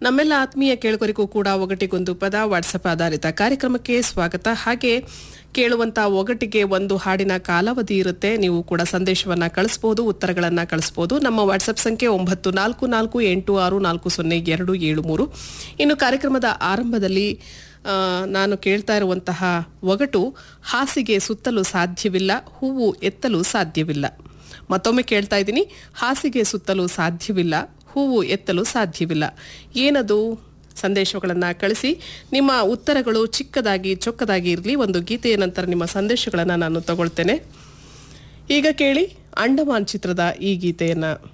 ನಮ್ಮೆಲ್ಲ ಆತ್ಮೀಯ ಕೇಳುಗರಿಗೂ ಕೂಡ ಒಗಟಿಗೊಂದು ಪದ ವಾಟ್ಸಪ್ ಆಧಾರಿತ ಕಾರ್ಯಕ್ರಮಕ್ಕೆ ಸ್ವಾಗತ ಹಾಗೆ ಕೇಳುವಂತ ಒಗಟಿಗೆ ಒಂದು ಹಾಡಿನ ಕಾಲಾವಧಿ ಇರುತ್ತೆ ನೀವು ಕೂಡ ಸಂದೇಶವನ್ನ ಕಳಿಸಬಹುದು ಉತ್ತರಗಳನ್ನ ಕಳಿಸಬಹುದು ನಮ್ಮ ವಾಟ್ಸಪ್ ಸಂಖ್ಯೆ ಒಂಬತ್ತು ನಾಲ್ಕು ನಾಲ್ಕು ಎಂಟು ಆರು ನಾಲ್ಕು ಸೊನ್ನೆ ಎರಡು ಏಳು ಮೂರು ಇನ್ನು ಕಾರ್ಯಕ್ರಮದ ಆರಂಭದಲ್ಲಿ ಆ, ನಾನು ಕೇಳ್ತಾ ಇರುವಂತಹ ಒಗಟು ಹಾಸಿಗೆ ಸುತ್ತಲು ಸಾಧ್ಯವಿಲ್ಲ ಹೂವು ಎತ್ತಲು ಸಾಧ್ಯವಿಲ್ಲ ಮತ್ತೊಮ್ಮೆ ಕೇಳ್ತಾ ಇದ್ದೀನಿ ಹಾಸಿಗೆ ಸುತ್ತಲು ಸಾಧ್ಯವಿಲ್ಲ ಹೂವು ಎತ್ತಲು ಸಾಧ್ಯವಿಲ್ಲ ಏನದು ಸಂದೇಶಗಳನ್ನು ಕಳಿಸಿ ನಿಮ್ಮ ಉತ್ತರಗಳು ಚಿಕ್ಕದಾಗಿ ಚೊಕ್ಕದಾಗಿ ಇರಲಿ ಒಂದು ಗೀತೆಯ ನಂತರ ನಿಮ್ಮ ಸಂದೇಶಗಳನ್ನು ನಾನು ತಗೊಳ್ತೇನೆ ಈಗ ಕೇಳಿ ಅಂಡಮಾನ್ ಚಿತ್ರದ ಈ ಗೀತೆಯನ್ನ